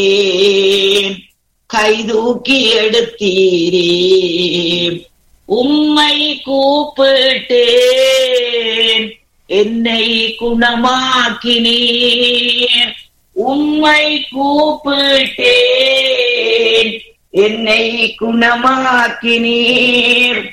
கைதூக்கி எடுத்தீரே உம்மை கூப்பிட்டேன் என்னை குணமாக்கினீர் உம்மை கூப்பிட்டேன் என்னை குணமாக்கினீர்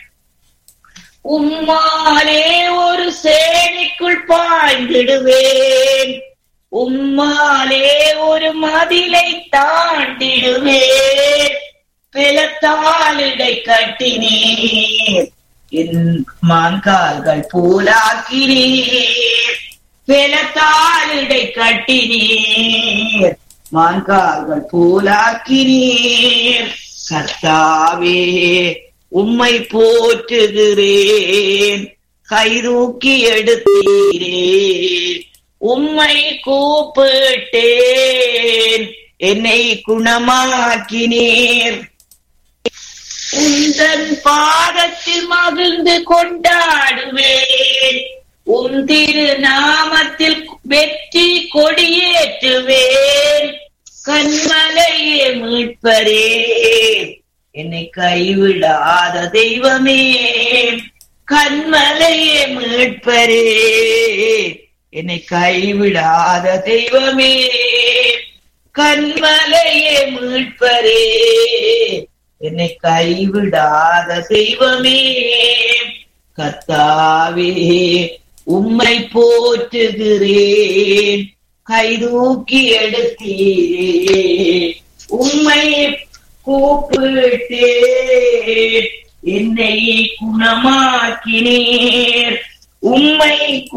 உம்மாலே ஒரு சேனைக்குள் பாய்ந்திடுவேன் உம்மாலே ஒரு மதிலை தாண்டிடுவேன் பிளத்தாலிடை கட்டினீர் என் மான்கால்கள் பூலாக்கினீர் பிளத்தாலிடை கட்டினீர் மான்கால்கள் பூலாக்கினீர் கர்த்தாவே உம்மை போற்றுகிறேன் கைதூக்கி எடுத்தீரே உம்மை கூப்பிட்டேன் என்னை குணமாக்கினீர் உந்தன் பாதத்தில் மகிழ்ந்து கொண்டாடுவேன் உம் திரு நாமத்தில் வெற்றி கொடியேற்றுவேன் கண்மலையே மீட்பரே என்னை கைவிடாத தெய்வமே கண்மலையே மீட்பரே என்னை கைவிடாத தெய்வமே கண்மலையே மீட்பரே என்னை கைவிடாத தெய்வமே கத்தாவே உம்மை போற்றுகிறேன் கைதூக்கி எடுத்தீரே உம்மை கூப்பிட்டேன் என்னை குணமாக்கினீர் உம்மை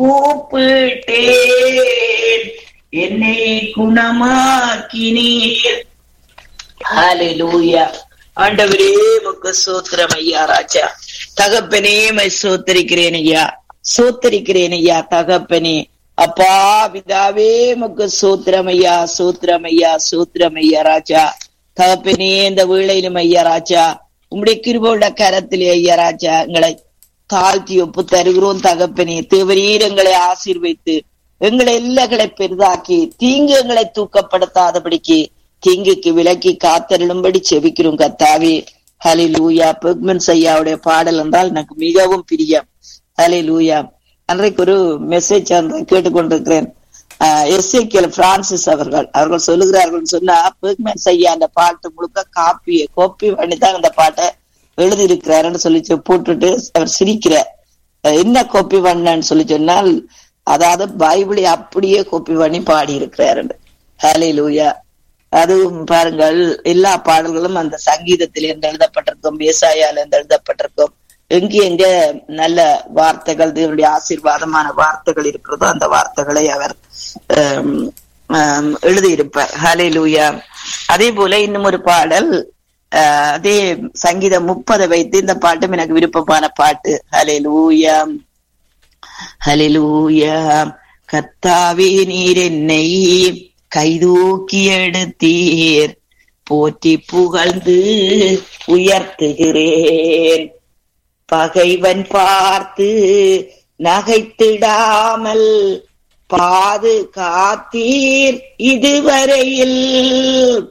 கூப்பிட்டேன் என்னை குணமாக்கினீர் ஹalleluya ஆண்டவரே முக்கு சோத்திரம் ஐயா ராஜா தகப்பனே மை சோத்தரிக்கிறேன் ஐயா சோத்தரிக்கிறேன் ஐயா தகப்பனே அப்பா பிதாவே முக்கு சோத்திரம் ஐயா சோத்திரம் ஐயா சோத்திரம் ஐயா ராஜா தகப்பனே இந்த வேளையிலும் ஐயா ராஜா உம்முடைய கிருபோட கரத்திலே ஐயா ராஜா எங்களை தாழ்த்தி ஒப்பு தருகிறோம் தகப்பனே தேவரீர் எங்களை ஆசீர்வைத்து எங்களை எல்லைகளை பெரிதாக்கி தீங்கு எங்களை தூக்கப்படுத்தாதபடிக்கு தீங்குக்கு விலக்கி காத்தருளும்படி செபிக்கிறோம் கத்தாவே ஹலி லூயா பெக்மன்ஸ் ஐயாவுடைய பாடல் என்றால் எனக்கு மிகவும் பிரியம் ஹலி லூயா அன்றைக்கு ஒரு மெசேஜ் அன்றைக்கு கேட்டுக்கொண்டிருக்கிறேன் எஸ்ஐக்கியல் பிரான்சிஸ் அவர்கள் அவர்கள் சொல்லுகிறார்கள் சொன்னா பெக்மன்ஸ் ஐயா அந்த பாட்டு முழுக்க காப்பி கோப்பி பண்ணி தான் அந்த பாட்டை எழுதி இருக்கிறாருன்னு சொல்லி போட்டுட்டு அவர் சிரிக்கிறார் என்ன கோப்பி பண்ணன்னு சொல்லி சொன்னால் அதாவது பைபிளை அப்படியே கோப்பி பண்ணி பாடி இருக்கிறாரு ஹலே லூயா அதுவும் பாருங்கள் எல்லா பாடல்களும் அந்த சங்கீதத்தில் இருந்து எழுதப்பட்டிருக்கும் ஏசாயால இருந்து எழுதப்பட்டிருக்கும் எங்க எங்க நல்ல வார்த்தைகள் தேவனுடைய ஆசீர்வாதமான வார்த்தைகள் இருக்கிறதோ அந்த வார்த்தைகளை அவர் எழுதியிருப்பார் ஹலே லூயா அதே போல இன்னும் ஒரு பாடல் அதே சங்கீதம் முப்பதை வைத்து இந்த பாட்டும் எனக்கு விருப்பமான பாட்டு ஹலே லூயா ஹலே லூயா கத்தாவே நீர் என்னை கைதூக்கி எடுத்தீர் போற்றி புகழ்ந்து உயர்த்துகிறேன் பகைவன் பார்த்து நகைத்திடாமல் பாது காத்தீர் இதுவரையில்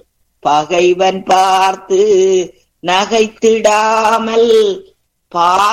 பகைவன் பார்த்து நகைத்திடாமல் பா